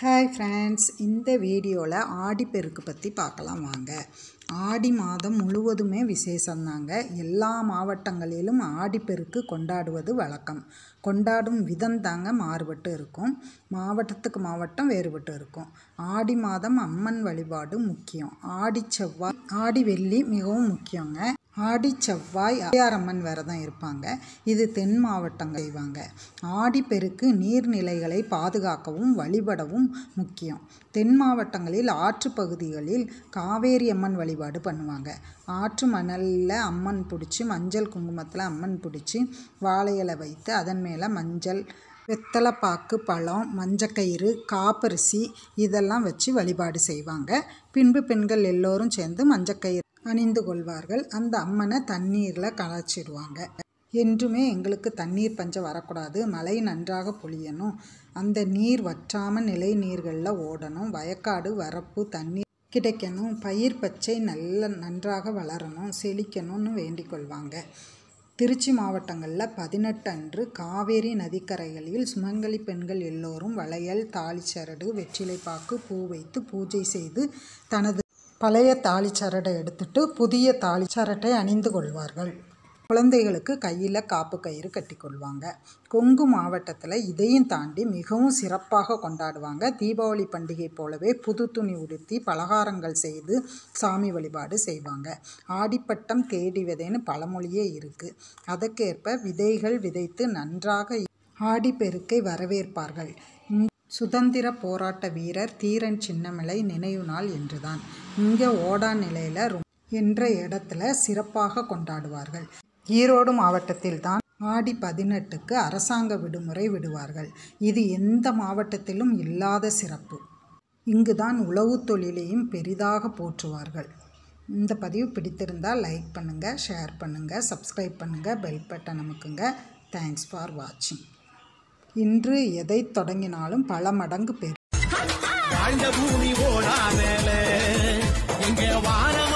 hi friends இந்த வீடியோவில் ஆடிப்பெருக்கு பற்றி பார்க்கலாம் வாங்க ஆடி மாதம் முழுவதுமே விசேஷம்தாங்க எல்லா மாவட்டங்களிலும் ஆடிப்பெருக்கு கொண்டாடுவது வழக்கம் கொண்டாடும் விதம் தாங்க மாறுபட்டு இருக்கும் மாவட்டத்துக்கு மாவட்டம் வேறுபட்டு இருக்கும் ஆடி மாதம் அம்மன் வழிபாடு முக்கியம் ஆடி செவ்வாய் ஆடி வெள்ளி மிகவும் முக்கியங்க ஆடி செவ்வாய் ஐயாரம்மன் விரதம் இருப்பாங்க இது தென் மாவட்டம் செய்வாங்க ஆடிப்பெருக்கு நீர்நிலைகளை பாதுகாக்கவும் வழிபடவும் முக்கியம் தென் மாவட்டங்களில் ஆற்று பகுதிகளில் காவேரி அம்மன் வழிபாடு பண்ணுவாங்க ஆற்று மணலில் அம்மன் பிடிச்சி மஞ்சள் குங்குமத்தில் அம்மன் பிடிச்சி வாழை இலை வைத்து அதன் மேலே மஞ்சள் வெத்தலைப்பாக்கு பழம் மஞ்சக்கயிறு காப்பரிசி இதெல்லாம் வச்சு வழிபாடு செய்வாங்க பின்பு பெண்கள் எல்லோரும் சேர்ந்து மஞ்சக்கயிறு அணிந்து கொள்வார்கள் அந்த அம்மனை தண்ணீரில் கலைச்சிடுவாங்க என்றுமே எங்களுக்கு தண்ணீர் பஞ்சம் வரக்கூடாது மழை நன்றாக பொழியணும் அந்த நீர் வற்றாமல் நிலை நீர்களில் ஓடணும் வயக்காடு வரப்பு தண்ணீர் கிடைக்கணும் பயிர் பச்சை நல்ல நன்றாக வளரணும் செழிக்கணும்னு வேண்டிக் கொள்வாங்க திருச்சி மாவட்டங்களில் பதினெட்டு அன்று காவேரி நதிக்கரைகளில் சுமங்கலி பெண்கள் எல்லோரும் வளையல் தாலிச்சரடு வெற்றிலைப்பாக்கு பூ வைத்து பூஜை செய்து தனது பழைய தாலிச்சரடை எடுத்துட்டு புதிய தாலிச்சரட்டை அணிந்து கொள்வார்கள் குழந்தைகளுக்கு கையில் காப்பு கயிறு கட்டிக்கொள்வாங்க கொங்கு மாவட்டத்தில் இதையும் தாண்டி மிகவும் சிறப்பாக கொண்டாடுவாங்க தீபாவளி பண்டிகை போலவே புது துணி உடுத்தி பலகாரங்கள் செய்து சாமி வழிபாடு செய்வாங்க ஆடிப்பட்டம் தேடி விதைன்னு பழமொழியே இருக்குது அதற்கேற்ப விதைகள் விதைத்து நன்றாக ஆடிப்பெருக்கை வரவேற்பார்கள் சுதந்திர போராட்ட வீரர் தீரன் சின்னமலை நினைவு நாள் என்றுதான் இங்கே ஓடா நிலையில் என்ற இடத்துல சிறப்பாக கொண்டாடுவார்கள் ஈரோடு மாவட்டத்தில் தான் ஆடி பதினெட்டுக்கு அரசாங்க விடுமுறை விடுவார்கள் இது எந்த மாவட்டத்திலும் இல்லாத சிறப்பு இங்கு தான் உழவு தொழிலையும் பெரிதாக போற்றுவார்கள் இந்த பதிவு பிடித்திருந்தால் லைக் பண்ணுங்கள் ஷேர் பண்ணுங்கள் சப்ஸ்கிரைப் பண்ணுங்கள் பெல் பட்டன் அமுக்குங்க தேங்க்ஸ் ஃபார் வாட்சிங் இன்று எதை தொடங்கினாலும் பல மடங்கு பெரு வாழ்ந்த பூமி ஓடா மேல எங்க வானம்